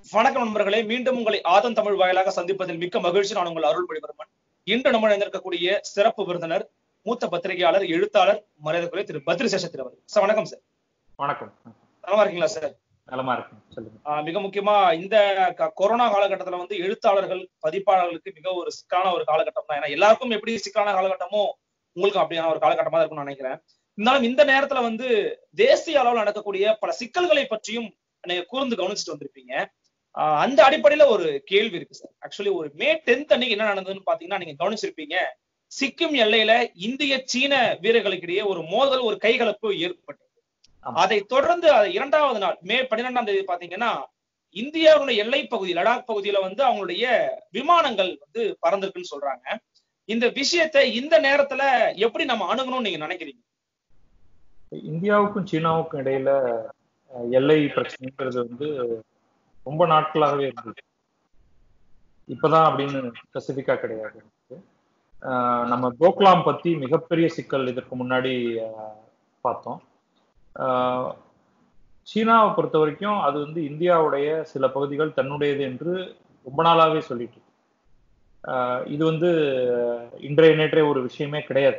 வணக்கம் நண்பர்களே மீண்டும் உங்களை ஆதன் தமிழ் வாயிலாக சந்திப்பதில் மிக்க மகிழ்ச்சி நான் உங்கள் அருள்மொழிவர்மன் இன்று நம்ம இணைந்திருக்கக்கூடிய சிறப்பு விருந்தினர் மூத்த பத்திரிகையாளர் எழுத்தாளர் மரியாதைக்குரிய திரு பத்ரி சேஷத்திரி அவர் சார் வணக்கம் சார் வணக்கம் நலமா இருக்கீங்களா சார் நலமா இருக்கேன் சொல்லுங்க ஆஹ் மிக முக்கியமா இந்த க- கொரோனா காலகட்டத்துல வந்து எழுத்தாளர்கள் பதிப்பாளர்களுக்கு மிக ஒரு சிக்கலான ஒரு காலகட்டம் தான் ஏன்னா எல்லாருக்கும் எப்படி சிக்கலான காலகட்டமோ உங்களுக்கும் அப்படியான ஒரு காலகட்டமா தான் இருக்கும்னு நினைக்கிறேன் இருந்தாலும் இந்த நேரத்துல வந்து தேசிய அளவில் நடக்கக்கூடிய பல சிக்கல்களை பற்றியும் நீங்க கூர்ந்து கவனிச்சுட்டு வந்திருப்பீங்க ஆஹ் அந்த அடிப்படையில ஒரு கேள்வி இருக்கு சார் ஆக்சுவலி ஒரு மே டென்த் அன்னைக்கு என்ன நடந்ததுன்னு பாத்தீங்கன்னா நீங்க கவனிச்சிருப்பீங்க சிக்கிம் எல்லையில இந்திய சீன வீரர்களுக்கிடையே ஒரு மோதல் ஒரு கைகலப்பு ஏற்பட்டது ஆமா. அதை தொடர்ந்து அது இரண்டாவது நாள் மே பன்னிரெண்டாம் தேதி பாத்தீங்கன்னா இந்தியாவுடைய எல்லை பகுதி லடாக் பகுதியில வந்து அவங்களுடைய விமானங்கள் வந்து பறந்திருக்குன்னு சொல்றாங்க இந்த விஷயத்தை இந்த நேரத்துல எப்படி நம்ம அணுகணும்னு நீங்க நினைக்கிறீங்க இந்தியாவுக்கும் சீனாவுக்கும் இடையில அஹ், எல்லை பிரச்சனைங்கிறது வந்து ரொம்ப நாட்களாகவே இருந்தது இப்பதான் அப்படின்னு ஸ்பெசிபிக்கா கிடையாது அஹ், நம்ம டோக்லாம் பத்தி மிகப்பெரிய சிக்கல் இதற்கு முன்னாடி அஹ், பார்த்தோம் அஹ், சீனாவை பொறுத்த வரைக்கும் அது வந்து இந்தியாவுடைய சில பகுதிகள் தன்னுடையது என்று ரொம்ப நாளாவே சொல்லிட்டு இருக்கு. அஹ், இது வந்து இன்றைய நேற்றைய ஒரு விஷயமே கிடையாது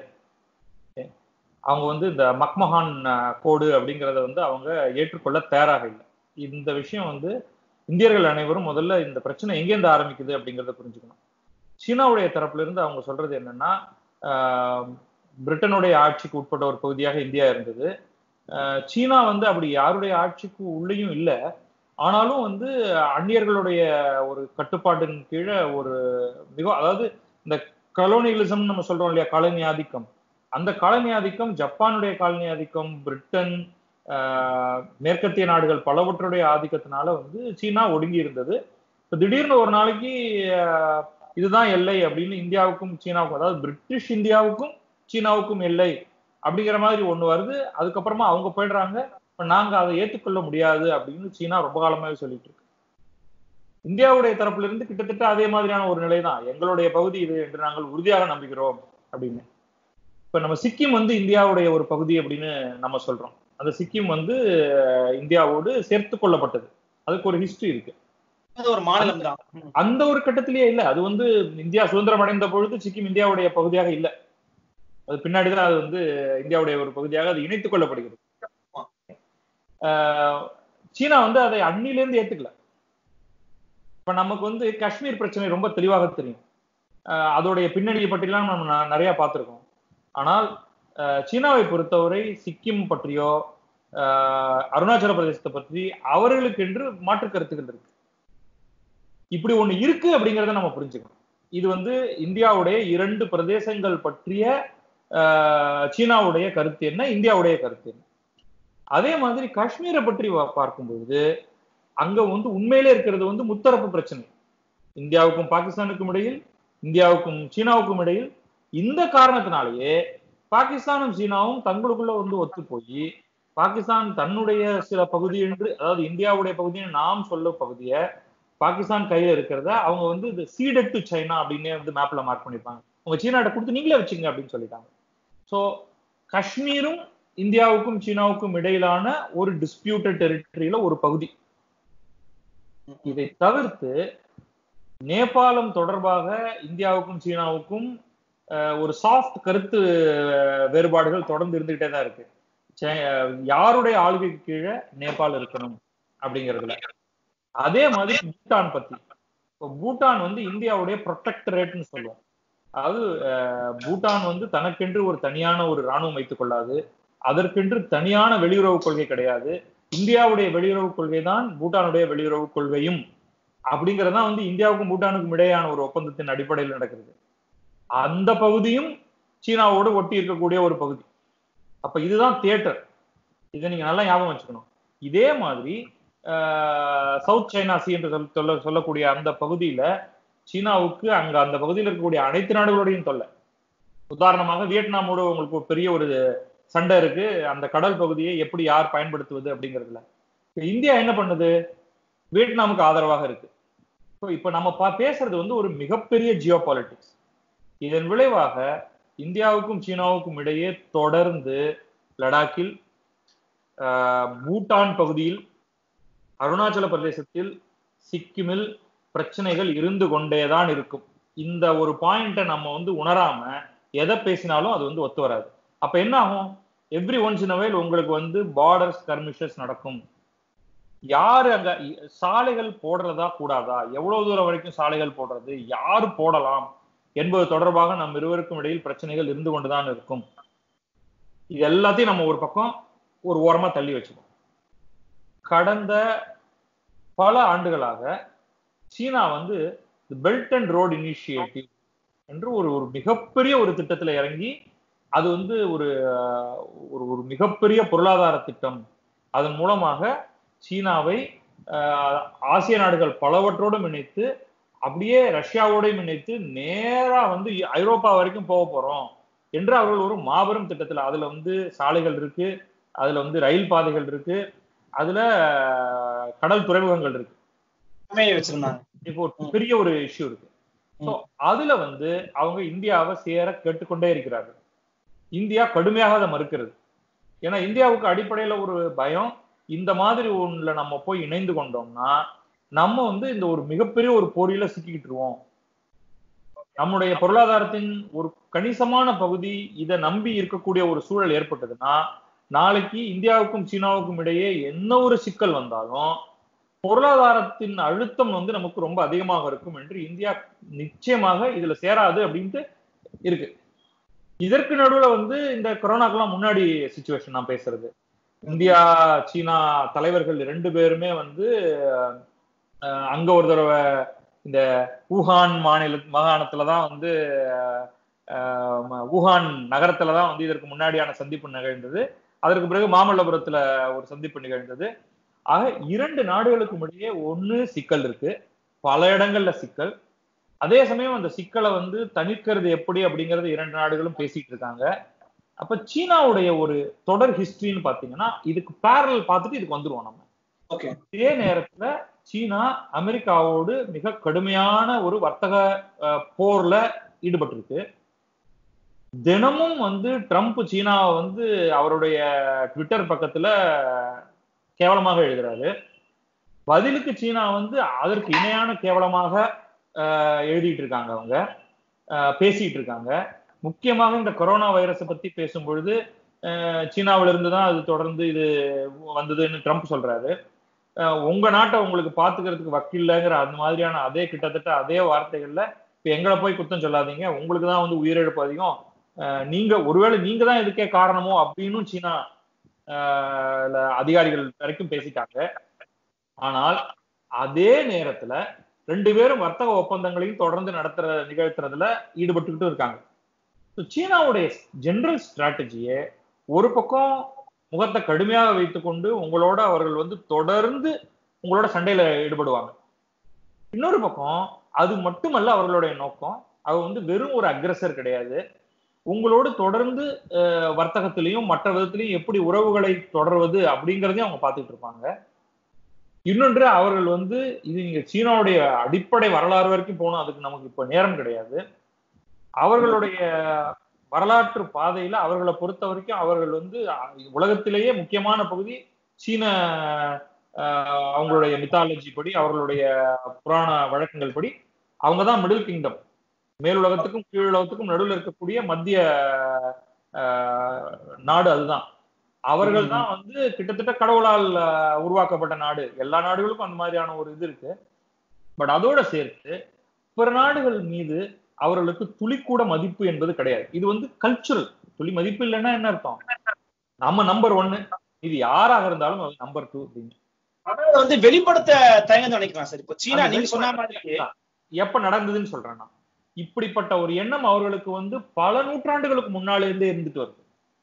அவங்க வந்து இந்த மக்மஹான் அஹ், கோடு அப்படிங்கிறத வந்து அவங்க ஏற்றுக்கொள்ள தயாராக இல்லை இந்த விஷயம் வந்து இந்தியர்கள் அனைவரும் முதல்ல இந்த பிரச்சனை எங்கேருந்து ஆரம்பிக்குது அப்படிங்கிறத புரிஞ்சுக்கணும் சீனாவுடைய தரப்புல இருந்து அவங்க சொல்றது என்னன்னா ஆஹ், பிரிட்டனுடைய ஆட்சிக்கு உட்பட்ட ஒரு பகுதியாக இந்தியா இருந்தது ஆஹ், சீனா வந்து அப்படி யாருடைய ஆட்சிக்கு உள்ளேயும் இல்லை ஆனாலும் வந்து அந்நியர்களுடைய ஒரு கட்டுப்பாட்டின் கீழே ஒரு மிக அதாவது இந்த கலோனியலிசம் நம்ம சொல்றோம் இல்லையா காலனி ஆதிக்கம் அந்த காலனி ஆதிக்கம் ஜப்பானுடைய காலனி ஆதிக்கம் பிரிட்டன் ஆஹ், மேற்கத்திய நாடுகள் பலவற்றுடைய ஆதிக்கத்தினால வந்து சீனா ஒடுங்கி இருந்தது இப்ப திடீர்னு ஒரு நாளைக்கு ஆஹ், இதுதான் எல்லை அப்படின்னு இந்தியாவுக்கும் சீனாவுக்கும் அதாவது பிரிட்டிஷ் இந்தியாவுக்கும் சீனாவுக்கும் எல்லை அப்படிங்கிற மாதிரி ஒண்ணு வருது அதுக்கப்புறமா அவங்க போயிடுறாங்க இப்ப நாங்க அதை ஏற்றுக்கொள்ள முடியாது அப்படின்னு சீனா ரொம்ப காலமாவே சொல்லிட்டு இருக்கு இந்தியாவுடைய தரப்புல இருந்து கிட்டத்தட்ட அதே மாதிரியான ஒரு நிலை தான் எங்களுடைய பகுதி இது என்று நாங்கள் உறுதியாக நம்புகிறோம் அப்படின்னு இப்ப நம்ம சிக்கிம் வந்து இந்தியாவுடைய ஒரு பகுதி அப்படின்னு நம்ம சொல்றோம் அந்த சிக்கிம் வந்து அஹ், இந்தியாவோடு சேர்த்து கொள்ளப்பட்டது அதுக்கு ஒரு ஹிஸ்டரி இருக்கு அது ஒரு மாநிலம் தான் அந்த ஒரு கட்டத்திலேயே இல்ல அது வந்து இந்தியா சுதந்திரம் அடைந்த பொழுது சிக்கிம் இந்தியாவுடைய பகுதியாக இல்ல அது பின்னாடிதான் அது வந்து இந்தியாவுடைய ஒரு பகுதியாக அது இணைத்துக் கொள்ளப்படுகிறது ஆஹ் சீனா வந்து அதை அன்னிலேருந்து ஏத்துக்கல இப்ப நமக்கு வந்து காஷ்மீர் பிரச்சனை ரொம்ப தெளிவாக தெரியும் ஆஹ் அதோடைய பின்னணியை பற்றிலாம் நம்ம ந- நிறைய பார்த்திருக்கோம் ஆனால் ஆஹ் சீனாவை பொறுத்தவரை சிக்கிம் பற்றியோ ஆஹ் அருணாச்சல பிரதேசத்தை பற்றி அவர்களுக்கு என்று மாற்று கருத்துக்கள் இருக்கு இப்படி ஒண்ணு இருக்கு அப்படிங்கறத நம்ம புரிஞ்சுக்கணும் இது வந்து இந்தியாவுடைய இரண்டு பிரதேசங்கள் பற்றிய ஆஹ், சீனாவுடைய கருத்து என்ன இந்தியாவுடைய கருத்து என்ன அதே மாதிரி காஷ்மீரை பற்றி வா- பார்க்கும்பொழுது அங்க வந்து உண்மையிலே இருக்கிறது வந்து முத்தரப்பு பிரச்சனை இந்தியாவுக்கும் பாகிஸ்தானுக்கும் இடையில் இந்தியாவுக்கும் சீனாவுக்கும் இடையில் இந்த காரணத்தினாலேயே பாகிஸ்தானும் சீனாவும் தங்களுக்குள்ள வந்து ஒத்து போய் பாகிஸ்தான் தன்னுடைய சில பகுதி என்று அதாவது இந்தியாவுடைய பகுதியை நாம் சொல்ல பகுதியை பாகிஸ்தான் கையில இருக்கிறத அவங்க வந்து இந்த சீடட் டு சைனா அப்படின்னே வந்து மேப்ல மார்க் பண்ணிருப்பாங்க உங்க சீனாட்ட கொடுத்து நீங்களே வச்சுங்க அப்படின்னு சொல்லிட்டாங்க சோ காஷ்மீரும் இந்தியாவுக்கும் சீனாவுக்கும் இடையிலான ஒரு டிஸ்பியூட்டட் டெரிட்டரியில ஒரு பகுதி இதை தவிர்த்து நேபாளம் தொடர்பாக இந்தியாவுக்கும் சீனாவுக்கும் அஹ், ஒரு சாஃப்ட் கருத்து அஹ், வேறுபாடுகள் தொடர்ந்து இருந்துகிட்டே தான் இருக்கு சே- யாருடைய ஆளுகைக்கு கீழே நேபாள் இருக்கணும் அப்படிங்கிறதுல அதே மாதிரி பூட்டான் பத்தி இப்போ பூட்டான் வந்து இந்தியாவுடைய ப்ரொடெக்டரேட்னு சொல்லுவோம் அதாவது அஹ், பூட்டான் வந்து தனக்கென்று ஒரு தனியான ஒரு ராணுவம் வைத்துக் கொள்ளாது அதற்கென்று தனியான வெளியுறவு கொள்கை கிடையாது இந்தியாவுடைய வெளியுறவு கொள்கை தான் பூட்டானுடைய வெளியுறவு கொள்கையும் அப்படிங்கறதுதான் வந்து இந்தியாவுக்கும் பூட்டானுக்கும் இடையான ஒரு ஒப்பந்தத்தின் அடிப்படையில் நடக்கிறது அந்த பகுதியும் சீனாவோடு ஒட்டி இருக்கக்கூடிய ஒரு பகுதி அப்ப இதுதான் தியேட்டர் இதை நீங்க நல்லா ஞாபகம் வச்சுக்கணும் இதே மாதிரி ஆஹ், சவுத் சைனா சி என்று சொல் சொல்ல சொல்லக்கூடிய அந்த பகுதியில சீனாவுக்கு அங்க அந்த பகுதியில் இருக்கக்கூடிய அனைத்து நாடுகளோடையும் தொல்லை உதாரணமாக வியட்நாமோட உங்களுக்கு ஒரு பெரிய ஒரு சண்டை இருக்கு அந்த கடல் பகுதியை எப்படி யார் பயன்படுத்துவது அப்படிங்கிறதுல இப்ப இந்தியா என்ன பண்ணுது வியட்நாமுக்கு ஆதரவாக இருக்கு இப்போ இப்ப நம்ம பா- பேசுறது வந்து ஒரு மிகப்பெரிய ஜியோ பாலிட்டிக்ஸ் இதன் விளைவாக இந்தியாவுக்கும் சீனாவுக்கும் இடையே தொடர்ந்து லடாக்கில் ஆஹ், பூட்டான் பகுதியில் அருணாச்சல பிரதேசத்தில் சிக்கிமில் பிரச்சனைகள் இருந்து கொண்டேதான் இருக்கும் இந்த ஒரு பாயிண்ட்டை நம்ம வந்து உணராம எதை பேசினாலும் அது வந்து ஒத்து வராது அப்ப என்ன ஆகும் எவ்ரி ஒன்ஸ் இன் அவைல் உங்களுக்கு வந்து பார்டர் ஸ்கர்மிஷஸ் நடக்கும் யாரு அங்க இ- சாலைகள் போடுறதா கூடாதா எவ்வளவு தூரம் வரைக்கும் சாலைகள் போடுறது யாரு போடலாம் என்பது தொடர்பாக நம் இருவருக்கும் இடையில் பிரச்சனைகள் இருந்து கொண்டுதான் இருக்கும் இது எல்லாத்தையும் நம்ம ஒரு பக்கம் ஒரு ஓரமா தள்ளி வச்சுக்கோம் கடந்த பல ஆண்டுகளாக சீனா வந்து பெல்ட் அண்ட் ரோடு இனிஷியேட்டிவ் என்று ஒரு ஒரு மிகப்பெரிய ஒரு திட்டத்துல இறங்கி அது வந்து ஒரு அஹ், ஒரு ஒரு மிகப்பெரிய பொருளாதார திட்டம் அதன் மூலமாக சீனாவை அஹ், ஆசிய நாடுகள் பலவற்றோடும் இணைத்து அப்படியே ரஷ்யாவோடையும் இணைத்து நேரா வந்து ஐரோப்பா வரைக்கும் போக போறோம் என்று அவர்கள் ஒரு மாபெரும் திட்டத்துல அதுல வந்து சாலைகள் இருக்கு அதுல வந்து ரயில் பாதைகள் இருக்கு அதுல அஹ், கடல் துறைமுகங்கள் இருக்கு அமைய வச்சிருந்தாங்க இப்போ ஒரு பெரிய ஒரு இஷ்யூ இருக்கு சோ அதுல வந்து அவங்க இந்தியாவை சேர கேட்டுக்கொண்டே இருக்கிறார்கள் இந்தியா கடுமையாக அதை மறுக்கிறது ஏன்னா இந்தியாவுக்கு அடிப்படையில ஒரு பயம் இந்த மாதிரி ஒண்ணுல நம்ம போய் இணைந்து கொண்டோம்னா நம்ம வந்து இந்த ஒரு மிகப்பெரிய ஒரு போரியில சிக்கிக்கிட்டுருவோம் நம்முடைய பொருளாதாரத்தின் ஒரு கணிசமான பகுதி இதை நம்பி இருக்கக்கூடிய ஒரு சூழல் ஏற்பட்டதுன்னா நாளைக்கு இந்தியாவுக்கும் சீனாவுக்கும் இடையே என்ன ஒரு சிக்கல் வந்தாலும் பொருளாதாரத்தின் அழுத்தம் வந்து நமக்கு ரொம்ப அதிகமாக இருக்கும் என்று இந்தியா நிச்சயமாக இதுல சேராது அப்படின்ட்டு இருக்கு இதற்கு நடுவுல வந்து இந்த கொரோனாக்கெல்லாம் முன்னாடி சுச்சுவேஷன் நான் பேசுறது இந்தியா சீனா தலைவர்கள் ரெண்டு பேருமே வந்து அஹ், அங்க ஒரு தடவை இந்த ஊகான் மாநில மாகாணத்துல தான் வந்து அஹ், ம- ஊகான் நகரத்துல தான் வந்து இதற்கு முன்னாடியான சந்திப்பு நிகழ்ந்தது அதற்கு பிறகு மாமல்லபுரத்துல ஒரு சந்திப்பு நிகழ்ந்தது ஆக இரண்டு நாடுகளுக்கும் இடையே ஒண்ணு சிக்கல் இருக்கு பல இடங்கள்ல சிக்கல் அதே சமயம் அந்த சிக்கலை வந்து தணிக்கிறது எப்படி அப்படிங்கறது இரண்டு நாடுகளும் பேசிட்டு இருக்காங்க அப்ப சீனாவுடைய ஒரு தொடர் ஹிஸ்டரின்னு பாத்தீங்கன்னா இதுக்கு பேரல் பார்த்துட்டு இதுக்கு வந்துருவோம் நம்ம ஓகே இதே நேரத்துல சீனா அமெரிக்காவோடு மிக கடுமையான ஒரு வர்த்தக அஹ், போர்ல ஈடுபட்டிருக்கு தினமும் வந்து ட்ரம்ப் சீனாவை வந்து அவருடைய ட்விட்டர் பக்கத்துல கேவலமாக எழுதுறாரு பதிலுக்கு சீனா வந்து அதற்கு இணையான கேவலமாக அஹ், எழுதிட்டு இருக்காங்க அவங்க அஹ், பேசிட்டு இருக்காங்க முக்கியமாக இந்த கொரோனா வைரஸை பத்தி பேசும் பொழுது அஹ், சீனாவில இருந்து தான் அது தொடர்ந்து இது வந்ததுன்னு ட்ரம்ப் சொல்றாரு அஹ், உங்க நாட்டை உங்களுக்கு பாத்துக்கிறதுக்கு வக்கில்லைங்கிற அந்த மாதிரியான அதே கிட்டத்தட்ட அதே வார்த்தைகள்ல இப்ப எங்களை போய் குத்தம் சொல்லாதீங்க உங்களுக்கு தான் வந்து உயிரிழப்பு அதிகம் அஹ், நீங்க ஒருவேளை நீங்க தான் இதுக்கே காரணமோ அப்படின்னு சீனா அஹ், ல அதிகாரிகள் வரைக்கும் பேசிட்டாங்க ஆனால் அதே நேரத்துல ரெண்டு பேரும் வர்த்தக ஒப்பந்தங்களையும் தொடர்ந்து நடத்துற நிகழ்த்துறதுல ஈடுபட்டுக்கிட்டு இருக்காங்க So, சீனாவுடைய ஜெனரல் ஸ்ட்ராட்டஜியே ஒரு பக்கம் முகத்தை கடுமையாக வைத்துக்கொண்டு உங்களோட அவர்கள் வந்து தொடர்ந்து உங்களோட சண்டையில ஈடுபடுவாங்க இன்னொரு பக்கம் அது மட்டுமல்ல அவர்களுடைய நோக்கம் அவங்க வந்து வெறும் ஒரு அக்ரஸர் கிடையாது உங்களோடு தொடர்ந்து அஹ், வர்த்தகத்திலையும் மற்ற விதத்திலையும் எப்படி உறவுகளை தொடர்வது அப்படிங்கிறதையும் அவங்க பார்த்துட்டு இருப்பாங்க இன்னொன்று அவர்கள் வந்து இது நீங்க சீனாவுடைய அடிப்படை வரலாறு வரைக்கும் போகணும் அதுக்கு நமக்கு இப்ப நேரம் கிடையாது அவர்களுடைய வரலாற்று பாதையில அவர்களை பொறுத்த வரைக்கும் அவர்கள் வந்து அஹ், உலகத்திலேயே முக்கியமான பகுதி சீன அஹ், அவங்களுடைய மித்தாலஜி படி அவர்களுடைய புராண வழக்கங்கள் படி அவங்க தான் மிடில் கிங்டம் மேல் உலகத்துக்கும் கீழ் உலகத்துக்கும் நடுவில் இருக்கக்கூடிய மத்திய அஹ், நாடு அதுதான் அவர்கள் தான் வந்து கிட்டத்தட்ட கடவுளால் அஹ், உருவாக்கப்பட்ட நாடு எல்லா நாடுகளுக்கும் அந்த மாதிரியான ஒரு இது இருக்கு பட் அதோட சேர்த்து பிற நாடுகள் மீது அவர்களுக்கு துளி கூட மதிப்பு என்பது கிடையாது இது வந்து கல்ச்சுரல் துளி மதிப்பு இல்லைன்னா என்ன அர்த்தம் நம்ம நம்பர் ஒன்னு இது யாராக இருந்தாலும் அது நம்பர் டூ அப்படின்னு ஆனா அதை வந்து வெளிப்படுத்த தயங்கன்னு நினைக்கலாம் சார் இப்போ சீனா அது நீங்க சொன்ன மாதிரி எப்ப நடந்ததுன்னு சொல்றேன் நான் இப்படிப்பட்ட ஒரு எண்ணம் அவர்களுக்கு வந்து பல நூற்றாண்டுகளுக்கு முன்னாலே இருந்தே இருந்துட்டு வருது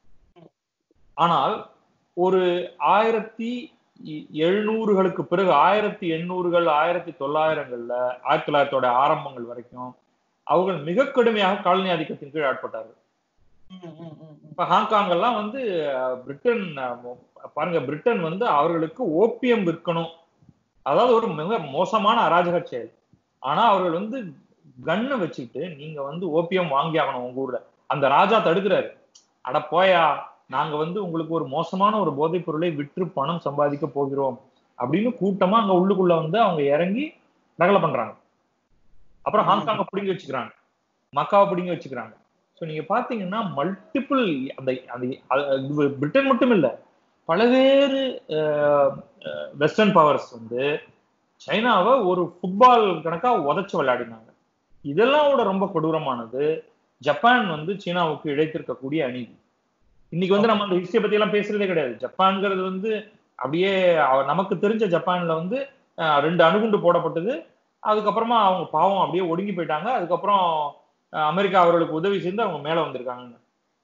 ஆனால் ஒரு ஆயிரத்தி இ- எழுநூறுகளுக்கு பிறகு ஆயிரத்தி எண்ணூறுகள் ஆயிரத்தி தொள்ளாயிரங்கள்ல ஆயிரத்தி தொள்ளாயிரத்தோட ஆரம்பங்கள் வரைக்கும் அவர்கள் மிக கடுமையாக காலனி ஆதிக்கத்தின் கீழ் ஆட்பட்டார்கள் ம், ம், ம், ம். இப்ப ஹாங்காங் எல்லாம் வந்து அஹ், பிரிட்டன் அஹ், மோ- பாருங்க பிரிட்டன் வந்து அவர்களுக்கு ஓபியம் விற்கணும் அதாவது ஒரு மிக மோசமான அராஜக செயல் ஆனா அவர்கள் வந்து கண்ணை வச்சுக்கிட்டு நீங்க வந்து ஓபியம் வாங்கி ஆகணும் உங்க ஊர்ல அந்த ராஜா தடுக்கிறாரு அட போயா நாங்க வந்து உங்களுக்கு ஒரு மோசமான ஒரு போதைப் பொருளை விற்று பணம் சம்பாதிக்க போகிறோம் அப்படின்னு கூட்டமா அங்க உள்ளுக்குள்ள வந்து அவங்க இறங்கி ரகலை பண்றாங்க அப்புறம் ஹாங்காங்கை பிடிங்கி வச்சுக்கிறாங்க மக்காவை பிடிங்கி வச்சுக்கிறாங்க ஸோ நீங்க பாத்தீங்கன்னா மல்டிபிள் அந்த அந்த அது பிரிட்டன் மட்டும் இல்ல பல்வேறு வெஸ்டர்ன் பவர்ஸ் வந்து சைனாவை ஒரு ஃபுட்பால் கணக்கா உதச்சு விளையாடினாங்க இதெல்லாம் விட ரொம்ப கொடூரமானது ஜப்பான் வந்து சீனாவுக்கு இழைத்திருக்கக்கூடிய அநீதி இன்னைக்கு வந்து நம்ம அந்த ஹிஸ்டரியை பத்தி எல்லாம் பேசுறதே கிடையாது ஜப்பான்ங்கிறது வந்து அப்படியே அவ- நமக்கு தெரிஞ்ச ஜப்பான்ல வந்து அஹ், ரெண்டு அணுகுண்டு போடப்பட்டது அதுக்கப்புறமா அவங்க பாவம் அப்படியே ஒடுங்கி போயிட்டாங்க அதுக்கப்புறம் அஹ், அமெரிக்கா அவர்களுக்கு உதவி செய்து அவங்க மேல வந்திருக்காங்க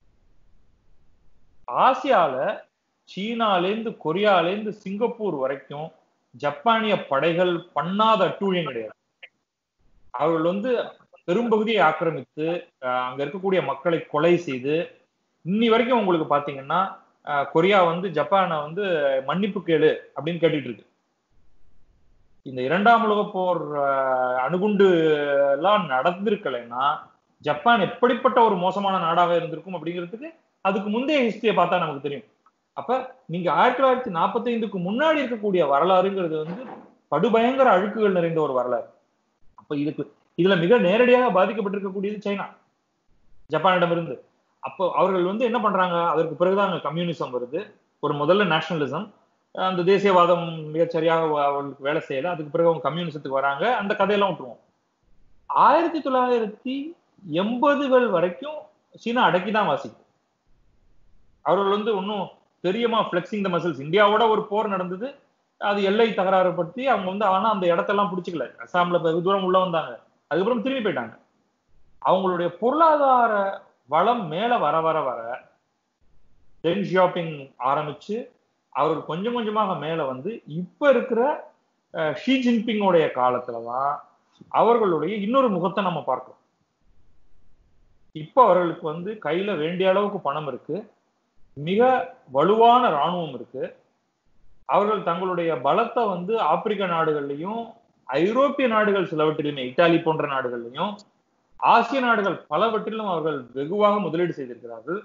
ஆசியால சீனாலேருந்து கொரியாலேருந்து சிங்கப்பூர் வரைக்கும் ஜப்பானிய படைகள் பண்ணாத அட்டூழியம் கிடையாது அவர்கள் வந்து பெரும்பகுதியை ஆக்கிரமித்து அஹ், அங்க இருக்கக்கூடிய மக்களை கொலை செய்து இன்னி வரைக்கும் உங்களுக்கு பாத்தீங்கன்னா அஹ், கொரியா வந்து ஜப்பானை வந்து மன்னிப்பு கேளு அப்படின்னு கேட்டுட்டு இருக்கு இந்த இரண்டாம் உலகப் போர் அஹ், அணுகுண்டு எல்லாம் நடந்திருக்கலைன்னா ஜப்பான் எப்படிப்பட்ட ஒரு மோசமான நாடாக இருந்திருக்கும் அப்படிங்கிறதுக்கு அதுக்கு முந்தைய ஹிஸ்டரியை பார்த்தா நமக்கு தெரியும் அப்ப நீங்க ஆயிரத்தி தொள்ளாயிரத்தி நாற்பத்தி ஐந்துக்கு முன்னாடி இருக்கக்கூடிய வரலாறுங்கிறது வந்து படுபயங்கர அழுக்குகள் நிறைந்த ஒரு வரலாறு அப்ப இதுக்கு இதுல மிக நேரடியாக பாதிக்கப்பட்டிருக்கக்கூடியது சைனா ஜப்பானிடமிருந்து அப்போ அவர்கள் வந்து என்ன பண்றாங்க அதற்கு பிறகுதான் அங்க கம்யூனிசம் வருது ஒரு முதல்ல நேஷனலிசம் அந்த தேசியவாதம் மிகச்சரியாக அவ- அவர்களுக்கு வேலை செய்யல அதுக்கு பிறகு அவங்க கம்யூனிசத்துக்கு வராங்க அந்த கதையெல்லாம் விட்டுருவோம் ஆயிரத்தி தொள்ளாயிரத்தி எண்பதுகள் வரைக்கும் சீனா அடக்கி தான் வாசிக்கும் அவர்கள் வந்து ஒன்றும் பெரியமா ஃபிளெக்சிங் த மசில்ஸ் இந்தியாவோட ஒரு போர் நடந்தது அது எல்லை தகராறு பற்றி அவங்க வந்து ஆனா அந்த இடத்தெல்லாம் பிடிச்சிக்கல அசாம்ல வெகு தூரம் உள்ள வந்தாங்க அதுக்கப்புறம் திரும்பி போயிட்டாங்க அவங்களுடைய பொருளாதார வளம் மேல வர வர வர டென் ஷாப்பிங் ஆரம்பிச்சு அவர்கள் கொஞ்சம் கொஞ்சமாக மேல வந்து இப்ப இருக்கிற அஹ், ஷி ஜின்பிங்கோடைய காலத்துலதான் அவர்களுடைய இன்னொரு முகத்தை நம்ம பார்க்கிறோம் இப்ப அவர்களுக்கு வந்து கையில வேண்டிய அளவுக்கு பணம் இருக்கு மிக வலுவான ராணுவம் இருக்கு அவர்கள் தங்களுடைய பலத்தை வந்து ஆப்பிரிக்க நாடுகள்லையும் ஐரோப்பிய நாடுகள் சிலவற்றிலுமே இத்தாலி போன்ற நாடுகள்லையும் ஆசிய நாடுகள் பலவற்றிலும் அவர்கள் வெகுவாக முதலீடு செய்திருக்கிறார்கள்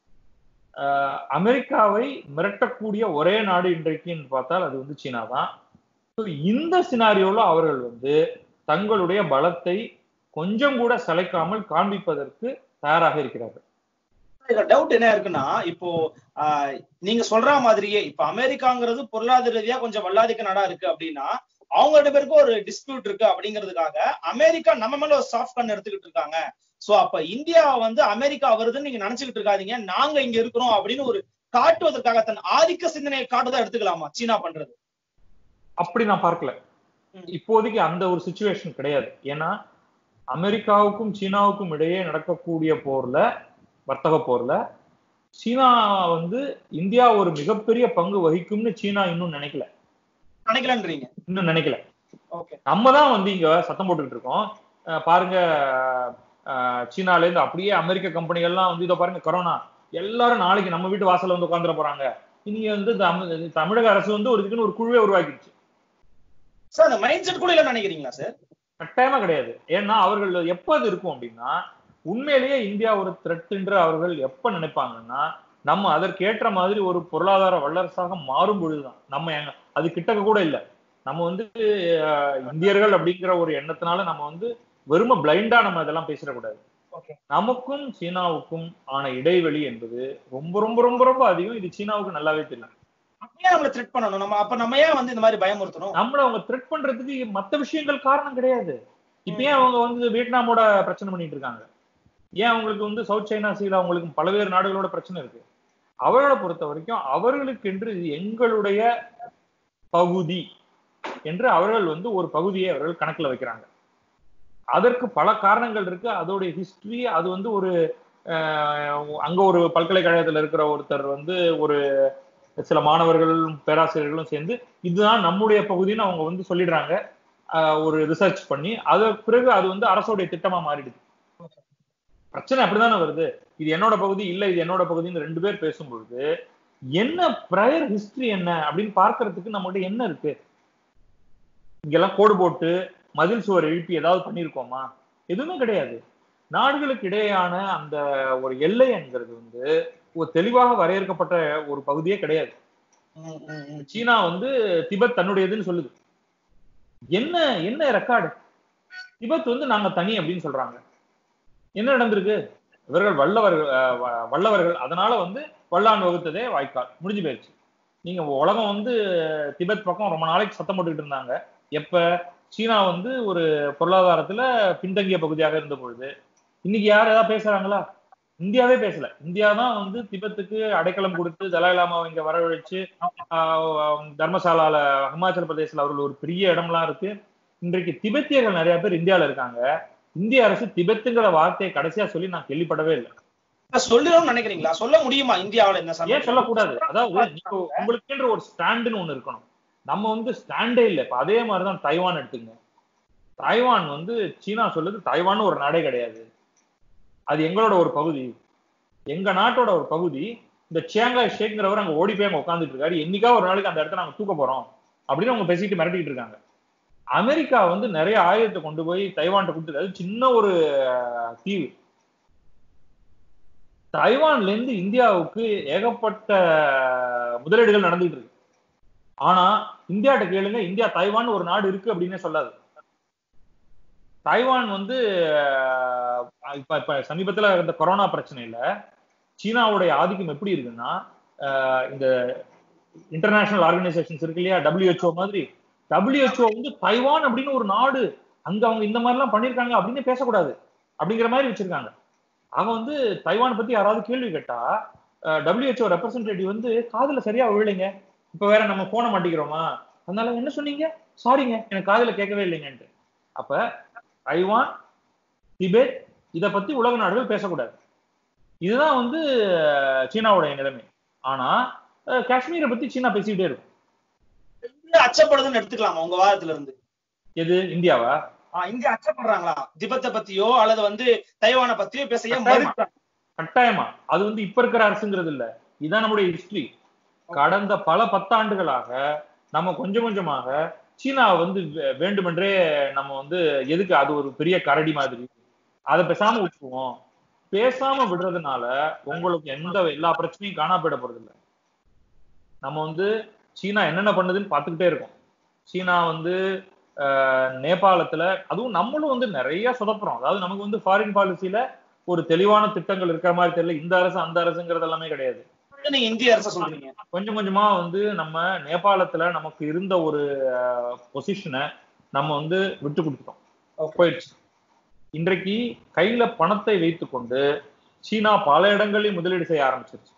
ஆஹ் அமெரிக்காவை மிரட்டக்கூடிய ஒரே நாடு இன்றைக்கு என்று பார்த்தால் அது வந்து சீனா தான் So, இந்த சினாரியோல அவர்கள் வந்து தங்களுடைய பலத்தை கொஞ்சம் கூட சளைக்காமல் காண்பிப்பதற்கு தயாராக இருக்கிறார்கள் டவுட் என்ன இருக்குன்னா இப்போ ஆஹ், நீங்க சொல்ற மாதிரியே இப்ப அமெரிக்காங்கிறது பொருளாதார ரீதியா கொஞ்சம் வல்லாதிக்க நாடா இருக்கு அப்படின்னா அவங்க ரெண்டு பேருக்கும் ஒரு டிஸ்பியூட் இருக்கு அப்படிங்கிறதுக்காக அமெரிக்கா நம்ம மேல ஒரு சாஃப்ட் கன் எடுத்துக்கிட்டு இருக்காங்க சோ அப்ப இந்தியா வந்து அமெரிக்கா வருதுன்னு நீங்க நினைச்சுக்கிட்டு இருக்காதீங்க நாங்க இங்க இருக்கிறோம் அப்படின்னு ஒரு காட்டுவதற்காக தன் ஆதிக்க சிந்தனையை காட்டுதா எடுத்துக்கலாமா சீனா பண்றது அப்படி நான் பார்க்கல ம். இப்போதைக்கு அந்த ஒரு சுச்சுவேஷன் கிடையாது ஏன்னா அமெரிக்காவுக்கும் சீனாவுக்கும் இடையே நடக்கக்கூடிய போர்ல வர்த்தக போர்ல சீனா வந்து இந்தியா ஒரு மிகப்பெரிய பங்கு வகிக்கும்னு சீனா இன்னும் நினைக்கல நினைக்கலன்றீங்க இன்னும் நினைக்கல ஓகே நம்ம தான் வந்து இங்க சத்தம் போட்டுக்கிட்டு இருக்கோம் அஹ் பாருங்க அஹ் சீனால இருந்து அப்படியே அமெரிக்க கம்பெனிகள்லாம் வந்து இதை பாருங்க கொரோனா எல்லாரும் நாளைக்கு நம்ம வீட்டு வாசல்ல வந்து உட்காந்துட போறாங்க இனி வந்து தமிழ் தமிழக அரசு வந்து ஒரு இதுக்குன்னு ஒரு குழுவே உருவாக்கிடுச்சு சார் அந்த மைண்ட் செட் கூட இல்ல நினைக்கிறீங்களா சார் கட்டாயமா கிடையாது ஏன்னா அவர்கள் எப்ப அது இருக்கும் அப்படின்னா உண்மையிலேயே இந்தியா ஒரு த்ரெட்ன்ற அவர்கள் எப்ப நினைப்பாங்கன்னா நம்ம அதற்கு ஏற்ற மாதிரி ஒரு பொருளாதார வல்லரசாக மாறும் பொழுதுதான் நம்ம எங்க- அது கிட்டக்க கூட இல்லை நம்ம வந்து அஹ், இந்தியர்கள் அப்படிங்கிற ஒரு எண்ணத்தினால நம்ம வந்து வெறும பிளைண்டா நம்ம இதெல்லாம் பேசிடக்கூடாது ஓகே நமக்கும் சீனாவுக்கும் ஆன இடைவெளி என்பது ரொம்ப ரொம்ப ரொம்ப ரொம்ப அதிகம் இது சீனாவுக்கு நல்லாவே தெரியும் அப்பயே நம்மள த்ரெட் பண்ணணும் நம்ம அப்ப நம்ம ஏன் வந்து இந்த மாதிரி பயமுறுத்தணும் நம்மள அவங்க த்ரெட் பண்றதுக்கு மத்த விஷயங்கள் காரணம் கிடையாது இப்ப ஏன் அவங்க வந்து வியட்நாமோட பிரச்சனை பண்ணிட்டு இருக்காங்க ஏன் அவங்களுக்கு வந்து சவுத் சைனா சீல அவங்களுக்கு பல்வேறு நாடுகளோட பிரச்சனை இருக்கு அவர்களை பொறுத்த வரைக்கும் அவர்களுக்கு என்று இது எங்களுடைய பகுதி என்று அவர்கள் வந்து ஒரு பகுதியை அவர்கள் கணக்குல வைக்கிறாங்க அதற்கு பல காரணங்கள் இருக்கு அதோடைய ஹிஸ்டரி அது வந்து ஒரு அஹ், அங்க ஒரு பல்கலைக்கழகத்துல இருக்கிற ஒருத்தர் வந்து ஒரு சில மாணவர்களும் பேராசிரியர்களும் சேர்ந்து இதுதான் நம்முடைய பகுதின்னு அவங்க வந்து சொல்லிடுறாங்க ஆஹ் ஒரு ரிசர்ச் பண்ணி அதற்கு பிறகு அது வந்து அரசோடைய திட்டமா மாறிடுது பிரச்சனை அப்படிதானே வருது இது என்னோட பகுதி இல்ல இது என்னோட பகுதின்னு ரெண்டு பேர் பேசும்பொழுது என்ன ப்ரையர் ஹிஸ்டரி என்ன அப்படின்னு பார்க்கறதுக்கு நம்மகிட்ட என்ன இருக்கு இங்கெல்லாம் கோடு போட்டு மதில் சுவர் எழுப்பி ஏதாவது பண்ணியிருக்கோமா எதுவுமே கிடையாது நாடுகளுக்கு இடையேயான அந்த ஒரு எல்லை என்கிறது வந்து ஒரு தெளிவாக வரையறுக்கப்பட்ட ஒரு பகுதியே கிடையாது ம், ம், ம். சீனா வந்து திபெத் தன்னுடையதுன்னு சொல்லுது என்ன என்ன ரெக்கார்டு திபெத் வந்து நாங்க தனி அப்படின்னு சொல்றாங்க என்ன நடந்திருக்கு இவர்கள் வல்லவர்கள் அஹ், வ- வல்லவர்கள் அதனால வந்து வல்லான் வகுத்ததே வாய்க்கால் முடிஞ்சு போயிடுச்சு நீங்க உலகம் வந்து திபெத் பக்கம் ரொம்ப நாளைக்கு சத்தம் போட்டுக்கிட்டு இருந்தாங்க எப்ப சீனா வந்து ஒரு பொருளாதாரத்துல பின்தங்கிய பகுதியாக இருந்த பொழுது இன்னைக்கு யார் ஏதாவது பேசுறாங்களா இந்தியாவே பேசல இந்தியா தான் வந்து திபெத்துக்கு அடைக்கலம் கொடுத்து தலாய் லாமாவை இங்க வரவழைச்சு ஆஹ் தர்மசாலால ஹிமாச்சல பிரதேசல அவர்கள் ஒரு பெரிய இடம்லாம் இருக்கு இன்றைக்கு திபெத்தியர்கள் நிறைய பேர் இந்தியால இருக்காங்க இந்திய அரசு திபெத்துங்கிற வார்த்தையை கடைசியா சொல்லி நான் கேள்விப்படவே இல்லை சொல்லணும்னு நினைக்கிறீங்களா சொல்ல முடியுமா இந்தியாவுல இந்த ஏன் சமயம் சொல்லக்கூடாது அதாவது நீங்க உங்களுக்குன்ற ஒரு ஸ்டாண்டுன்னு ஒண்ணு இருக்கணும் நம்ம வந்து ஸ்டாண்டே இல்லை இப்ப அதே மாதிரிதான் தைவான் எடுத்துங்க தைவான் வந்து சீனா சொல்லுது தைவான் ஒரு நாடே கிடையாது அது எங்களோட ஒரு பகுதி எங்க நாட்டோட ஒரு பகுதி இந்த சேங்காய் ஷேக்ங்கிறவர் அங்க ஓடி போய் அங்க உட்காந்துட்டு இருக்காரு என்னைக்கா ஒரு நாளைக்கு அந்த இடத்த நாங்க தூக்க போறோம் அப்படின்னு அவங்க பேசிட்டு மிரட்டிட்டு இருக்காங்க அமெரிக்கா வந்து நிறைய ஆயுதத்தை கொண்டு போய் தைவான்ட்ட கொடுத்துருக்கு அது சின்ன ஒரு அஹ், தீவு தைவான்ல இருந்து இந்தியாவுக்கு ஏகப்பட்ட முதலீடுகள் நடந்துட்டு இருக்கு ஆனா இந்தியாட்ட கேளுங்க இந்தியா தைவான் ஒரு நாடு இருக்கு அப்படின்னே சொல்லாது தைவான் வந்து அஹ், இப்ப இப்ப சமீபத்துல இந்த கொரோனா பிரச்சனையில சீனாவுடைய ஆதிக்கம் எப்படி இருக்குன்னா அஹ், இந்த இன்டர்நேஷனல் ஆர்கனைசேஷன்ஸ் இருக்கு இல்லையா WHO மாதிரி WHO வந்து தைவான் அப்படின்னு ஒரு நாடு அங்க அவங்க இந்த மாதிரி எல்லாம் பண்ணிருக்காங்க அப்படின்னு பேசக்கூடாது அப்படிங்கிற மாதிரி வச்சிருக்காங்க அவன் வந்து தைவான் பத்தி யாராவது கேள்வி கேட்டா டபிள்யூஹெச்ஓ ரெப்ரசன்டேட்டிவ் வந்து காதுல சரியா விழலைங்க இப்ப வேற நம்ம போன மாட்டேங்கிறோமா அதனால என்ன சொன்னீங்க சாரிங்க எனக்கு காதுல கேட்கவே இல்லைங்கன்ட்டு அப்ப தைவான் திபெத் இத பத்தி உலக நாடுகள் பேசக்கூடாது இதுதான் வந்து அஹ், சீனாவுடைய நிலைமை ஆனா அஹ், காஷ்மீரை பத்தி சீனா பேசிக்கிட்டே இருக்கும் இந்தியா அச்சப்படுதுன்னு எடுத்துக்கலாமா உங்க வாதத்துல இருந்து எது இந்தியாவா ஆஹ் இந்தியா அச்சப்படுறாங்களா திபெத்தை பத்தியோ அல்லது வந்து தைவானை பத்தியோ பேச ஏன் கட்டாயமா. மறுக்கிறாங்க? கட்டாயமா அது வந்து இப்ப இருக்கிற அரசுங்கிறது இல்ல இதுதான் நம்முடைய ஹிஸ்டரி கடந்த பல பத்தாண்டுகளாக நம்ம கொஞ்சம் கொஞ்சமாக சீனா வந்து வே- வேண்டுமென்றே நம்ம வந்து எதுக்கு அது ஒரு பெரிய கரடி மாதிரி அதை பேசாம விட்டுருவோம் பேசாம விடுறதுனால உங்களுக்கு எந்த எல்லா பிரச்சனையும் காணா போயிட போறது இல்ல நம்ம வந்து சீனா என்னென்ன பண்ணுதுன்னு பார்த்துக்கிட்டே இருக்கோம் சீனா வந்து ஆஹ், நேபாளத்துல அதுவும் நம்மளும் வந்து நிறைய சொதப்புறோம் அதாவது நமக்கு வந்து ஃபாரின் பாலிசியில ஒரு தெளிவான திட்டங்கள் இருக்கிற மாதிரி தெரியல இந்த அரசு அந்த அரசுங்கிறது எல்லாமே கிடையாது நீங்க இந்திய அரச சொல்றீங்க கொஞ்சம் கொஞ்சமா வந்து நம்ம நேபாளத்துல நமக்கு இருந்த ஒரு பொசிஷனை நம்ம வந்து விட்டு கொடுத்துட்டோம் Okay. போயிடுச்சு இன்றைக்கு கையில பணத்தை வைத்துக்கொண்டு சீனா பல இடங்களில் முதலீடு செய்ய ஆரம்பிச்சிருச்சு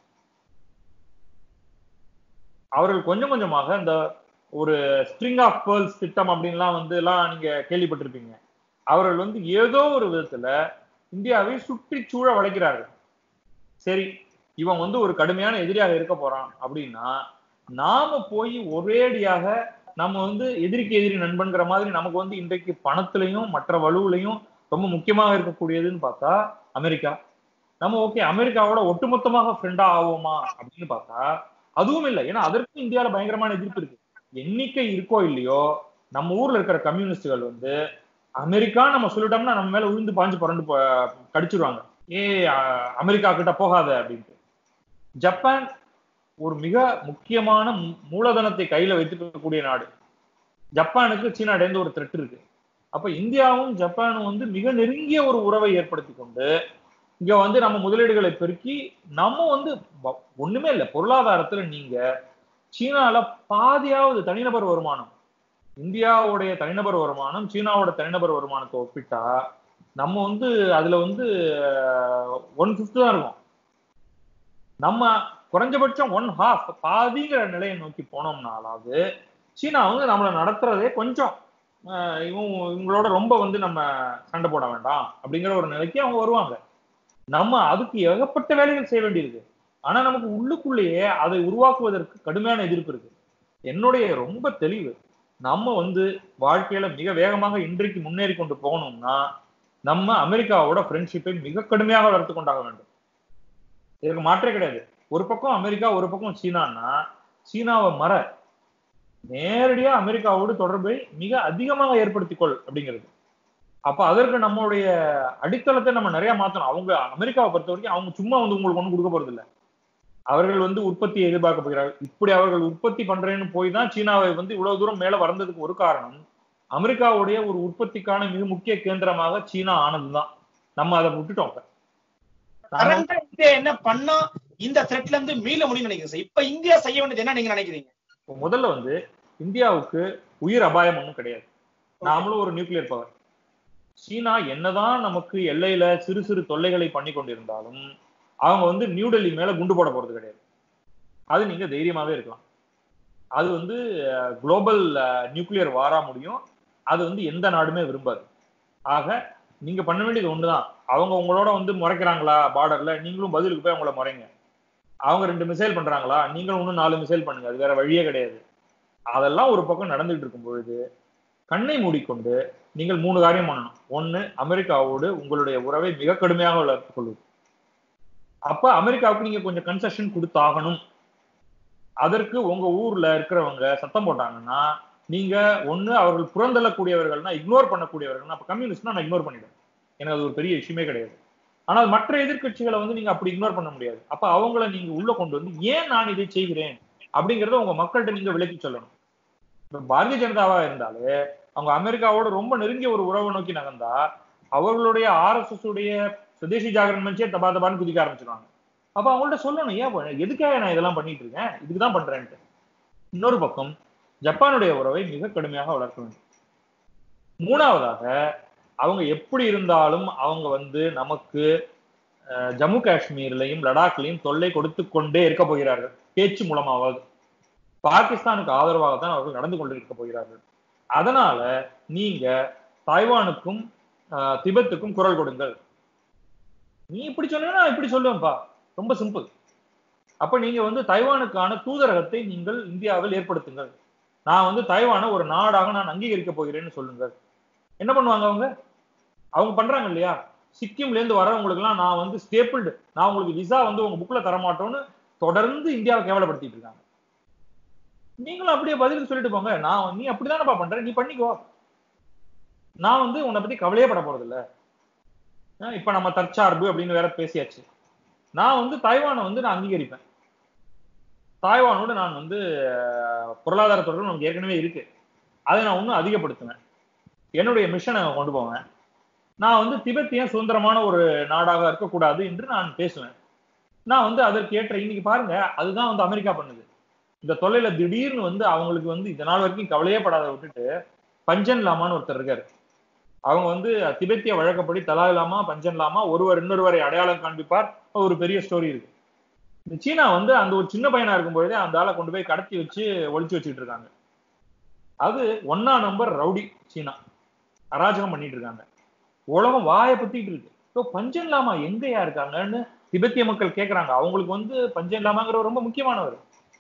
அவர்கள் கொஞ்சம் கொஞ்சமாக இந்த ஒரு ஸ்ட்ரிங் ஆஃப் பேர்ல்ஸ் திட்டம் அப்படின்லாம் வந்து எல்லாம் நீங்க கேள்விப்பட்டிருப்பீங்க அவர்கள் வந்து ஏதோ ஒரு விதத்துல இந்தியாவை சுற்றி சூழ வளைக்கிறார்கள் சரி இவன் வந்து ஒரு கடுமையான எதிரியாக இருக்க போறான் அப்படின்னா நாம போய் ஒரேடியாக நம்ம வந்து எதிரிக்கு எதிரி நண்பன்கிற மாதிரி நமக்கு வந்து இன்றைக்கு பணத்திலையும் மற்ற வலுவிலையும் ரொம்ப முக்கியமாக இருக்கக்கூடியதுன்னு பார்த்தா அமெரிக்கா நம்ம ஓகே அமெரிக்காவோட ஒட்டுமொத்தமாக ஃப்ரெண்டா ஆவோமா அப்படின்னு பார்த்தா அதுவும் இல்லை ஏன்னா அதற்கும் இந்தியாவில பயங்கரமான எதிர்ப்பு இருக்கு எண்ணிக்கை இருக்கோ இல்லையோ நம்ம ஊர்ல இருக்கிற கம்யூனிஸ்டுகள் வந்து அமெரிக்கா நம்ம சொல்லிட்டோம்னா நம்ம மேல விழுந்து பாஞ்சு புரண்டு போ- கடிச்சிருவாங்க ஏ அ- அமெரிக்கா கிட்ட போகாத அப்படின்ட்டு ஜப்பான் ஒரு மிக முக்கியமான மூ- மூலதனத்தை கையில வைத்துக்கக்கூடிய நாடு ஜப்பானுக்கு சீனா இடைந்து ஒரு த்ரெட் இருக்கு அப்ப இந்தியாவும் ஜப்பானும் வந்து மிக நெருங்கிய ஒரு உறவை ஏற்படுத்தி கொண்டு இங்க வந்து நம்ம முதலீடுகளை பெருக்கி நம்ம வந்து வ- ஒண்ணுமே இல்லை பொருளாதாரத்துல நீங்க சீனால பாதியாவது தனிநபர் வருமானம் இந்தியாவுடைய தனிநபர் வருமானம் சீனாவோட தனிநபர் வருமானத்தை ஒப்பிட்டா நம்ம வந்து அதுல வந்து ஒன் பிப்த் தான் இருக்கும் நம்ம குறைஞ்சபட்சம் ஒன் ஹாஃப் பாதிங்கிற நிலையை நோக்கி போனோம்னாலாவது சீனா வந்து நம்மளை நடத்துறதே கொஞ்சம் ஆஹ் இவங்க இவங்களோட ரொம்ப வந்து நம்ம சண்டை போட வேண்டாம் அப்படிங்கிற ஒரு நிலைக்கு அவங்க வருவாங்க நம்ம அதுக்கு ஏகப்பட்ட வேலைகள் செய்ய வேண்டியிருக்கு ஆனா நமக்கு உள்ளுக்குள்ளேயே அதை உருவாக்குவதற்கு கடுமையான எதிர்ப்பு இருக்கு என்னுடைய ரொம்ப தெளிவு நம்ம வந்து வாழ்க்கையில மிக வேகமாக இன்றைக்கு முன்னேறி கொண்டு போகணும்னா நம்ம அமெரிக்காவோட ஃப்ரெண்ட்ஷிப்பை மிக கடுமையாக வளர்த்து கொண்டாக வேண்டும் இதற்கு மாற்றே கிடையாது ஒரு பக்கம் அமெரிக்கா ஒரு பக்கம் சீனான்னா சீனாவை மற நேரடியா அமெரிக்காவோடு தொடர்பை மிக அதிகமாக ஏற்படுத்திக் கொள் அப்படிங்கிறது அப்ப அதற்கு நம்மளுடைய அடித்தளத்தை நம்ம நிறைய மாத்தணும் அவங்க அமெரிக்காவை பொறுத்த வரைக்கும் அவங்க சும்மா வந்து உங்களுக்கு ஒண்ணு கொடுக்க போறது இல்ல அவர்கள் வந்து உற்பத்தியை எதிர்பார்க்க போகிறார்கள் இப்படி அவர்கள் உற்பத்தி பண்றேன்னு போய் தான் சீனாவை வந்து இவ்வளவு தூரம் மேல வந்ததுக்கு ஒரு காரணம் அமெரிக்காவுடைய ஒரு உற்பத்திக்கான மிக முக்கிய கேந்திரமாக சீனா ஆனதுதான் நம்ம அதை விட்டுட்டோம் இப்ப. நாம கரண்டா இந்தியா என்ன பண்ணா இந்த த்ரெட்ல இருந்து மீள முடியும்னு நினைக்கிறேன் சார் இப்ப இந்தியா செய்ய வேண்டியது என்ன நீங்க நினைக்கிறீங்க இப்ப முதல்ல வந்து இந்தியாவுக்கு உயிர் அபாயம் ஒன்றும் கிடையாது நாமளும் ஒரு நியூக்ளியர் பவர் சீனா என்னதான் நமக்கு எல்லையில சிறு சிறு தொல்லைகளை பண்ணி கொண்டிருந்தாலும் அவங்க வந்து நியூ டெல்லி மேல குண்டு போட போறது கிடையாது அது நீங்க தைரியமாவே இருக்கலாம் அது வந்து குளோபல் நியூக்ளியர் வாரா முடியும் அது வந்து எந்த நாடுமே விரும்பாது ஆக நீங்க பண்ண வேண்டியது ஒண்ணுதான் அவங்க உங்களோட வந்து முறைக்கிறாங்களா பார்டர்ல நீங்களும் பதிலுக்கு போய் அவங்கள முறைங்க அவங்க ரெண்டு மிசைல் பண்றாங்களா நீங்களும் இன்னும் நாலு மிசைல் பண்ணுங்க அது வேற வழியே கிடையாது அதெல்லாம் ஒரு பக்கம் நடந்துட்டு இருக்கும் பொழுது கண்ணை மூடிக்கொண்டு நீங்கள் மூணு காரியம் பண்ணணும் ஒண்ணு அமெரிக்காவோடு உங்களுடைய உறவை மிக கடுமையாக வளர்த்துக் கொள்வது அப்ப அமெரிக்காவுக்கு நீங்க கொஞ்சம் கன்செஷன் கொடுத்தாகணும் அதற்கு உங்க ஊர்ல இருக்கிறவங்க சத்தம் போட்டாங்கன்னா நீங்க ஒண்ணு அவர்கள் புறந்தள்ளக்கூடியவர்கள்னா இக்னோர் பண்ணக்கூடியவர்கள்னா அப்ப கம்யூனிஸ்ட்னா நான் இக்னோர் பண்ணிடுவேன் எனக்கு அது ஒரு பெரிய விஷயமே கிடையாது ஆனால் மற்ற எதிர்க்கட்சிகளை வந்து நீங்க அப்படி இக்னோர் பண்ண முடியாது அப்ப அவங்கள நீங்க உள்ள கொண்டு வந்து ஏன் நான் இதை செய்கிறேன் அப்படிங்கறத உங்க மக்கள்கிட்ட நீங்க விளக்கி சொல்லணும் இப்ப பாரதிய ஜனதாவா இருந்தாலே அவங்க அமெரிக்காவோட ரொம்ப நெருங்கிய ஒரு உறவை நோக்கி நகர்ந்தா அவர்களுடைய ஆர்எஸ்எஸ் உடைய சுதேசி ஜாகரன் மனுஷே தபா தபான்னு குதிக்க ஆரம்பிச்சிருவாங்க அப்ப அவங்கள்ட்ட சொல்லணும் ஏன் பண்ண- எதுக்காக நான் இதெல்லாம் பண்ணிட்டு இருக்கேன் இதுக்கு தான் பண்றேன்ட்டு இன்னொரு பக்கம் ஜப்பானுடைய உறவை மிக கடுமையாக வளர்க்க வேண்டும் மூணாவதாக அவங்க எப்படி இருந்தாலும் அவங்க வந்து நமக்கு அஹ், ஜம்மு காஷ்மீர்லயும் லடாக்லயும் தொல்லை கொடுத்து கொண்டே இருக்க போகிறார்கள் பேச்சு மூலமாவது பாகிஸ்தானுக்கு ஆதரவாக தான் அவர்கள் நடந்து கொண்டிருக்க போகிறார்கள் அதனால நீங்க தாய்வானுக்கும் அஹ், திபெத்துக்கும் குரல் கொடுங்கள் நீ இப்படி சொன்னீங்கன்னா நான் இப்படி சொல்லுவேன்ப்பா ரொம்ப சிம்பிள் அப்ப நீங்க வந்து தைவானுக்கான தூதரகத்தை நீங்கள் இந்தியாவில் ஏற்படுத்துங்கள் நான் வந்து தைவானை ஒரு நாடாக நான் அங்கீகரிக்க போகிறேன்னு சொல்லுங்கள் என்ன பண்ணுவாங்க அவங்க அவங்க பண்றாங்க இல்லையா சிக்கிம்ல இருந்து வரவங்களுக்கு எல்லாம் நான் வந்து ஸ்டேபிள்டு நான் உங்களுக்கு விசா வந்து உங்க புக்ல தர மாட்டோம்னு தொடர்ந்து இந்தியாவை கேவலப்படுத்திட்டு இருக்காங்க நீங்களும் அப்படியே பதிலுக்கு சொல்லிட்டு போங்க நான் நீ அப்படிதானப்பா பண்ற நீ பண்ணிக்கோ நான் வந்து உன்னை பத்தி கவலையே பட போறது இல்ல அஹ் இப்ப நம்ம தற்சார்பு அப்படின்னு வேற பேசியாச்சு நான் வந்து தாய்வானை வந்து நான் அங்கீகரிப்பேன் தாய்வானோடு நான் வந்து அஹ், பொருளாதார தொடர்பு நமக்கு ஏற்கனவே இருக்கு அதை நான் இன்னும் அதிகப்படுத்துவேன் என்னுடைய மிஷனை கொண்டு போவேன் நான் வந்து திபெத்தியன் சுதந்திரமான ஒரு நாடாக இருக்கக்கூடாது என்று நான் பேசுவேன் நான் வந்து அதற்கு ஏற்ற இன்னைக்கு பாருங்க அதுதான் வந்து அமெரிக்கா பண்ணுது இந்த தொல்லையில திடீர்னு வந்து அவங்களுக்கு வந்து இந்த நாள் வரைக்கும் கவலையே படாத விட்டுட்டு பஞ்சன் லாமான்னு ஒருத்தர் இருக்காரு அவங்க வந்து திபெத்திய வழக்கப்படி தலாய் லாமா பஞ்சன் லாமா ஒருவர் இன்னொருவரை அடையாளம் காண்பிப்பார் ஒரு பெரிய ஸ்டோரி இருக்கு இந்த சீனா வந்து அந்த ஒரு சின்ன பையனா இருக்கும் பொழுதே அந்த ஆளை கொண்டு போய் கடத்தி வச்சு ஒளிச்சு வச்சுட்டு இருக்காங்க அது ஒன்னா நம்பர் ரவுடி சீனா அராஜகம் பண்ணிட்டு இருக்காங்க உலகம் வாயை பத்திட்டு இருக்கு இப்போ பஞ்சன் லாமா எங்கயா இருக்காங்கன்னு திபெத்திய மக்கள் கேக்குறாங்க அவங்களுக்கு வந்து பஞ்சன் லாமாங்கிற ரொம்ப முக்கியமானவர்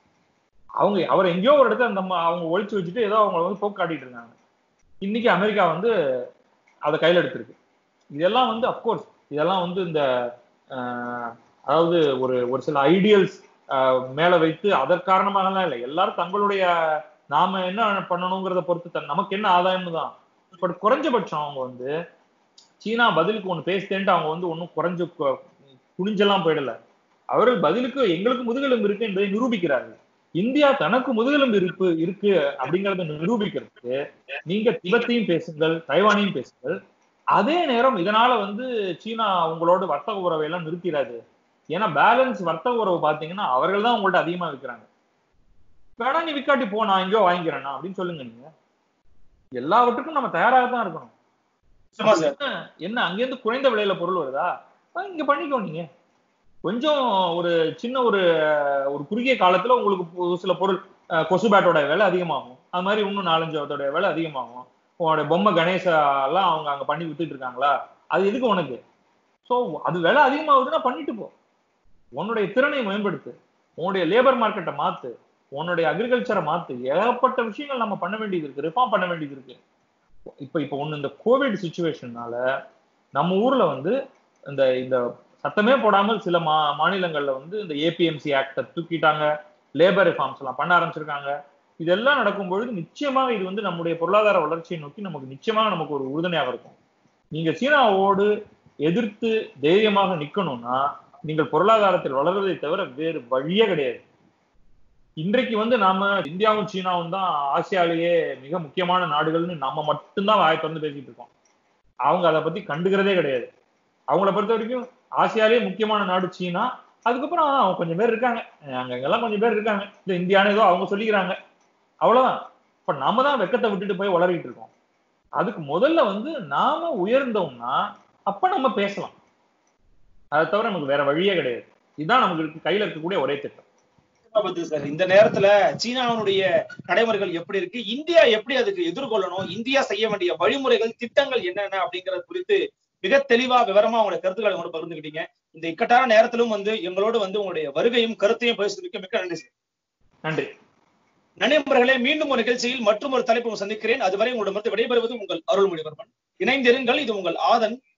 அவங்க அவரை எங்கேயோ ஒரு இடத்துல அந்த ம- அவங்க ஒழிச்சு வச்சுட்டு ஏதோ அவங்க வந்து போக்கு காட்டிட்டு இருக்காங்க இன்னைக்கு அமெரிக்கா வந்து அதை கையில எடுத்திருக்கு இதெல்லாம் வந்து அப்கோர்ஸ் இதெல்லாம் வந்து இந்த ஆஹ், அதாவது ஒரு ஒரு சில ஐடியல்ஸ் மேல வைத்து அதன் காரணமாகலாம் இல்லை எல்லாரும் தங்களுடைய நாம என்ன பண்ணணுங்கிறத பொறுத்து தன் நமக்கு என்ன ஆதாயம்னு தான் பட் குறைஞ்சபட்சம் அவங்க வந்து சீனா பதிலுக்கு ஒண்ணு பேசுதேன்ட்டு அவங்க வந்து ஒன்றும் குறைஞ்சு கு- குனிஞ்செல்லாம் போயிடல அவர்கள் பதிலுக்கு எங்களுக்கு முதுகெலும்பு இருக்கு என்பதை நிரூபிக்கிறார்கள் இந்தியா தனக்கு முதுகெலும்பு இருப்பு இருக்கு அப்படிங்கறத நிரூபிக்கிறதுக்கு நீங்க திபெத்தையும் பேசுங்கள் தைவானையும் பேசுங்கள் அதே நேரம் இதனால வந்து சீனா உங்களோட வர்த்தக உறவை எல்லாம் நிறுத்திடாது ஏன்னா பேலன்ஸ் வர்த்தக உறவு பாத்தீங்கன்னா அவர்கள் தான் உங்கள்ட்ட அதிகமா விற்கிறாங்க வேணா நீ விற்காட்டி போ நான் எங்கேயோ வாங்கிக்கிறேன்னா அப்படின்னு சொல்லுங்க நீங்க எல்லாவற்றுக்கும் நம்ம தயாராக தான் இருக்கணும் நிச்சயமா சார் என்ன என்ன அங்கேருந்து குறைந்த விலையில பொருள் வருதா அஹ் இங்க பண்ணிக்கோ நீங்க கொஞ்சம் ஒரு சின்ன ஒரு ஒரு குறுகிய காலத்துல உங்களுக்கு ஒரு சில பொருள் அஹ், கொசு பேட்டோட விலை அதிகமாகும் அது மாதிரி இன்னும் நாலஞ்சு அதோட விலை அதிகமாகும் உன்னோட பொம்மை கணேசா எல்லாம் அவங்க அங்க பண்ணி வித்துட்டு இருக்காங்களா அது எதுக்கு உனக்கு சோ அது விலை அதிகமாகுதுன்னா பண்ணிட்டு போ உன்னுடைய திறனை மேம்படுத்து உன்னுடைய லேபர் மார்க்கெட்டை மாத்து உன்னுடைய அக்ரிகல்ச்சரை மாத்து ஏகப்பட்ட விஷயங்கள் நம்ம பண்ண வேண்டியது இருக்கு ரிஃபார்ம் பண்ண வேண்டியது இருக்கு இப்ப இப்ப ஒண்ணு இந்த கோவிட் சுச்சுவேஷன்னால நம்ம ஊர்ல வந்து இந்த இந்த சத்தமே போடாமல் சில மா மாநிலங்கள்ல வந்து இந்த ஏபிஎம்சி ஆக்ட தூக்கிட்டாங்க லேபர் ரிஃபார்ம்ஸ் எல்லாம் பண்ண ஆரம்பிச்சிருக்காங்க இதெல்லாம் நடக்கும் பொழுது நிச்சயமாக இது வந்து நம்முடைய பொருளாதார வளர்ச்சியை நோக்கி நமக்கு நிச்சயமாக நமக்கு ஒரு உறுதுணையாக இருக்கும் நீங்க சீனாவோடு எதிர்த்து தைரியமாக நிக்கணும்னா நீங்கள் பொருளாதாரத்தில் வளர்வதை தவிர வேறு வழியே கிடையாது இன்றைக்கு வந்து நாம இந்தியாவும் சீனாவும் தான் ஆசியாலேயே மிக முக்கியமான நாடுகள்னு நம்ம மட்டும்தான் வாய் திறந்து பேசிட்டு இருக்கோம் அவங்க அதை பத்தி கண்டுக்கிறதே கிடையாது அவங்கள பொறுத்த வரைக்கும் ஆசியாலேயே முக்கியமான நாடு சீனா அதுக்கப்புறம் அவங்க கொஞ்சம் பேர் இருக்காங்க அங்கங்கெல்லாம் கொஞ்சம் பேர் இருக்காங்க இந்த இந்தியான்னு ஏதோ அவங்க சொல்லிக்கிறாங்க அவ்வளவுதான் இப்ப நாம தான் வெக்கத்தை விட்டுட்டு போய் வளரிட்டு இருக்கோம் அதுக்கு முதல்ல வந்து நாம உயர்ந்தோம்னா அப்ப நம்ம பேசலாம் அதை தவிர நமக்கு வேற வழியே கிடையாது இதுதான் நமக்கு இருக்கு கையில இருக்கக்கூடிய ஒரே திட்டம் பதில் சார் இந்த நேரத்துல சீனாவினுடைய நடைமுறைகள் எப்படி இருக்கு இந்தியா எப்படி அதுக்கு எதிர்கொள்ளணும் இந்தியா செய்ய வேண்டிய வழிமுறைகள் திட்டங்கள் என்னென்ன அப்படிங்கறது குறித்து மிக தெளிவா விவரமா உங்களுடைய கருத்துக்களை கூட பகிர்ந்துக்கிட்டீங்க இந்த இக்கட்டான நேரத்திலும் வந்து எங்களோடு வந்து உங்களுடைய வருகையும் கருத்தையும் பேசுவதற்கு மிக்க நன்றி சார் நன்றி நண்பர்களே மீண்டும் ஒரு நிகழ்ச்சியில் மற்றும் ஒரு தலைப்பு சந்திக்கிறேன் அதுவரை உங்களிடமிருந்து விடைபெறுவது உங்கள் அருள்மொழிவர்மன் இணைந்திருங்கள் இது உங்கள் ஆதன்